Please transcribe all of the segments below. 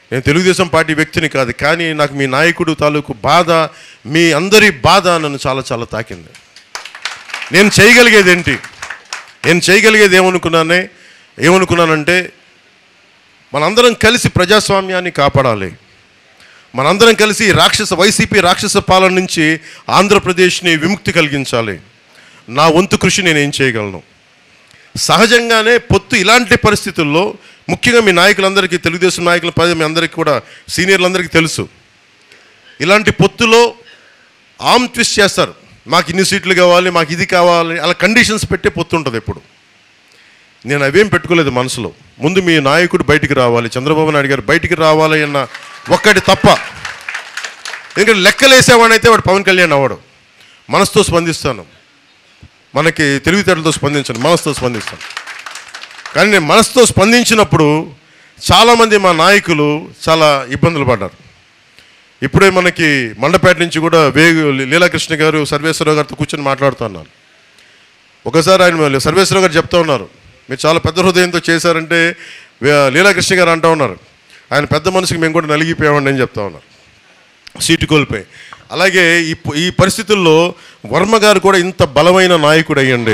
నేను తెలుగుదేశం పార్టీ వ్యక్తిని కాదు కానీ నాకు మీ నాయకుడు తాలూకు బాధ మీ అందరి బాధ నన్ను చాలా చాలా తాకింది నేను చేయగలిగేది ఏంటి నేను చేయగలిగేది ఏమనుకున్నానే ఏమనుకున్నానంటే మనందరం కలిసి ప్రజాస్వామ్యాన్ని కాపాడాలి మనందరం కలిసి ఈ రాక్షస వైసీపీ రాక్షస పాలన నుంచి ఆంధ్రప్రదేశ్ని విముక్తి కలిగించాలి నా వంతు కృషి నేను ఏం చేయగలను సహజంగానే పొత్తు ఇలాంటి పరిస్థితుల్లో ముఖ్యంగా మీ నాయకులందరికీ తెలుగుదేశం నాయకుల పది మీ అందరికీ కూడా సీనియర్లందరికీ తెలుసు ఇలాంటి పొత్తులో ఆమ్ ట్విస్ట్ చేస్తారు మాకు ఇన్ని సీట్లు కావాలి మాకు ఇది కావాలి అలా కండిషన్స్ పెట్టే పొత్తు ఉంటుంది ఎప్పుడు నేను అవేం పెట్టుకోలేదు మనసులో ముందు మీ నాయకుడు బయటికి రావాలి చంద్రబాబు నాయుడు గారు బయటికి రావాలి అన్న ఒక్కటి తప్ప ఎందుకంటే లెక్కలేసేవాడైతే వాడు పవన్ కళ్యాణ్ అవ్వడు మనసుతో స్పందిస్తాను మనకి తెలివితేటలతో స్పందించను మనసుతో స్పందిస్తాను కానీ నేను మనసుతో స్పందించినప్పుడు చాలామంది మా నాయకులు చాలా ఇబ్బందులు పడ్డారు ఇప్పుడే మనకి మండపేట నుంచి కూడా వేగు లీలాకృష్ణ గారు సర్వేశ్వరరావు గారితో కూర్చొని మాట్లాడుతున్నారు ఒకసారి ఆయన సర్వేశ్వరరావు గారు చెప్తా ఉన్నారు మీరు చాలా పెద్ద హృదయంతో చేశారంటే వే- లీలాకృష్ణ గారు అంటూ ఉన్నారు ఆయన పెద్ద మనసుకి మేము కూడా నలిగిపోయామండి అని చెప్తా ఉన్నారు సీటు కోల్పోయి అలాగే ఈ ప- ఈ పరిస్థితుల్లో వర్మ గారు కూడా ఇంత బలమైన నాయకుడు అయ్యండి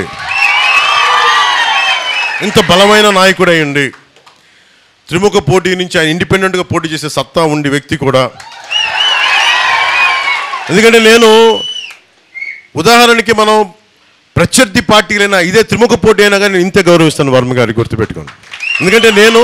ఇంత బలమైన నాయకుడు అయ్యండి త్రిముఖ పోటీ నుంచి ఆయన ఇండిపెండెంట్గా పోటీ చేసే సత్తా ఉండి వ్యక్తి కూడా ఎందుకంటే నేను ఉదాహరణకి మనం ప్రత్యర్థి పార్టీలైనా ఇదే త్రిముఖ పోటీ అయినా కానీ నేను ఇంతే గౌరవిస్తాను వర్మ గారికి గుర్తుపెట్టుకోండి ఎందుకంటే నేను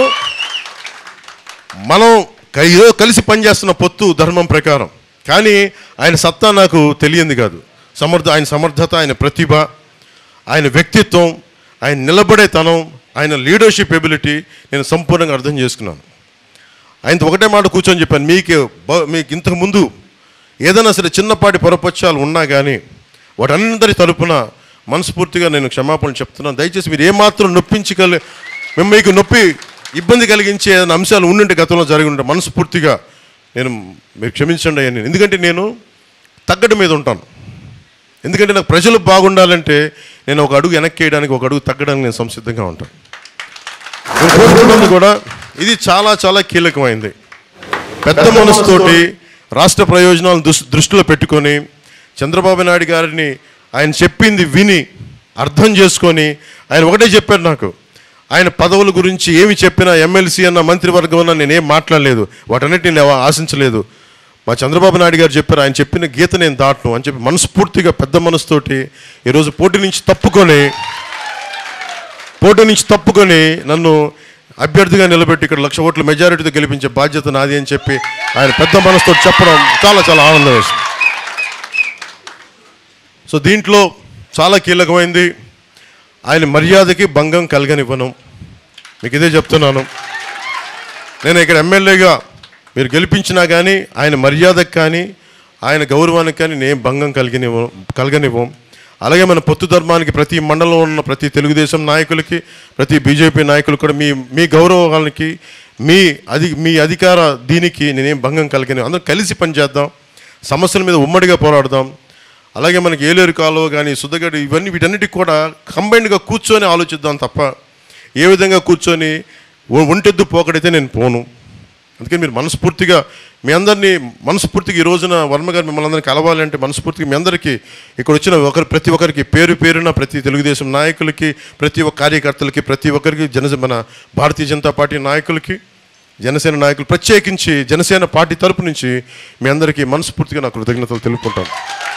మనం క- ఏదో కలిసి పనిచేస్తున్న పొత్తు ధర్మం ప్రకారం కానీ ఆయన సత్తా నాకు తెలియంది కాదు సమర్థ ఆయన సమర్థత ఆయన ప్రతిభ ఆయన వ్యక్తిత్వం ఆయన నిలబడేతనం ఆయన లీడర్షిప్ ఎబిలిటీ నేను సంపూర్ణంగా అర్థం చేసుకున్నాను ఆయనతో ఒకటే మాట కూర్చొని చెప్పాను మీకు బ- మీకు ఇంతకు ముందు ఏదైనా సరే చిన్నపాటి పొరపక్షాలు ఉన్నా కానీ వాటందరి తరపున మనస్ఫూర్తిగా నేను క్షమాపణలు చెప్తున్నాను దయచేసి మీరు ఏమాత్రం నొప్పించగల మేము మీకు నొప్పి ఇబ్బంది కలిగించే ఏదైనా అంశాలు ఉండుంటే గతంలో జరిగి ఉంటే మనస్ఫూర్తిగా నేను మీరు క్షమించండి అని ఎందుకంటే నేను తగ్గడం మీద ఉంటాను ఎందుకంటే నాకు ప్రజలు బాగుండాలంటే నేను ఒక అడుగు వెనక్కి వేయడానికి ఒక అడుగు తగ్గడానికి నేను సంసిద్ధంగా ఉంటాను నేను కోరుకుంటుంది కూడా ఇది చాలా చాలా కీలకమైంది పెద్ద మనసుతోటి రాష్ట్ర ప్రయోజనాలను దృష్ దృష్టిలో పెట్టుకొని చంద్రబాబు నాయుడు గారిని ఆయన చెప్పింది విని అర్థం చేసుకొని ఆయన ఒకటే చెప్పారు నాకు ఆయన పదవుల గురించి ఏమి చెప్పినా ఎమ్మెల్సీ అన్న మంత్రివర్గం అన్న నేనేం మాట్లాడలేదు వాటన్నిటిని నేను ఆశించలేదు మా చంద్రబాబు నాయుడు గారు చెప్పారు ఆయన చెప్పిన గీత నేను దాటను అని చెప్పి మనస్ఫూర్తిగా పెద్ద మనసుతోటి ఈరోజు పోటీ నుంచి తప్పుకొని పోటీ నుంచి తప్పుకొని నన్ను అభ్యర్థిగా నిలబెట్టి ఇక్కడ లక్ష ఓట్ల మెజారిటీతో గెలిపించే బాధ్యత నాది అని చెప్పి ఆయన పెద్ద మనసుతో చెప్పడం చాలా చాలా ఆనందం వేసింది సో దీంట్లో చాలా కీలకమైంది ఆయన మర్యాదకి భంగం కలగనివ్వను మీకు ఇదే చెప్తున్నాను నేను ఇక్కడ ఎమ్మెల్యేగా మీరు గెలిపించినా కానీ ఆయన మర్యాదకు కానీ ఆయన గౌరవానికి కానీ నేను భంగం కలిగినివ్వం కలగనివ్వం అలాగే మన పొత్తు ధర్మానికి ప్రతి మండలంలో ఉన్న ప్రతి తెలుగుదేశం నాయకులకి ప్రతి బీజేపీ నాయకులు కూడా మీ మీ గౌరవానికి మీ అధి మీ అధికార దీనికి నేనేం భంగం కలిగిన అందరం కలిసి పనిచేద్దాం సమస్యల మీద ఉమ్మడిగా పోరాడదాం అలాగే మనకి ఏలేరు కాలువ కానీ సుద్దగడ్డ ఇవన్నీ వీటన్నిటికి కూడా కంబైన్డ్గా కూర్చొని ఆలోచిద్దాం తప్ప ఏ విధంగా కూర్చొని ఒ- ఒంటెద్దు పోకడైతే నేను పోను అందుకని మీరు మనస్ఫూర్తిగా మీ అందరినీ మనస్ఫూర్తిగా ఈ రోజున వర్మ గారు మిమ్మల్ని అందరినీ కలవాలి అంటే మనస్ఫూర్తిగా మీ అందరికీ ఇక్కడ వచ్చిన ఒకరు ప్రతి ఒక్కరికి పేరు పేరున ప్రతి తెలుగుదేశం నాయకులకి ప్రతి ఒక్క కార్యకర్తలకి ప్రతి ఒక్కరికి జన మన భారతీయ జనతా పార్టీ నాయకులకి జనసేన నాయకులు ప్రత్యేకించి జనసేన పార్టీ తరపు నుంచి మీ అందరికీ మనస్ఫూర్తిగా నా కృతజ్ఞతలు తెలుపుకుంటాను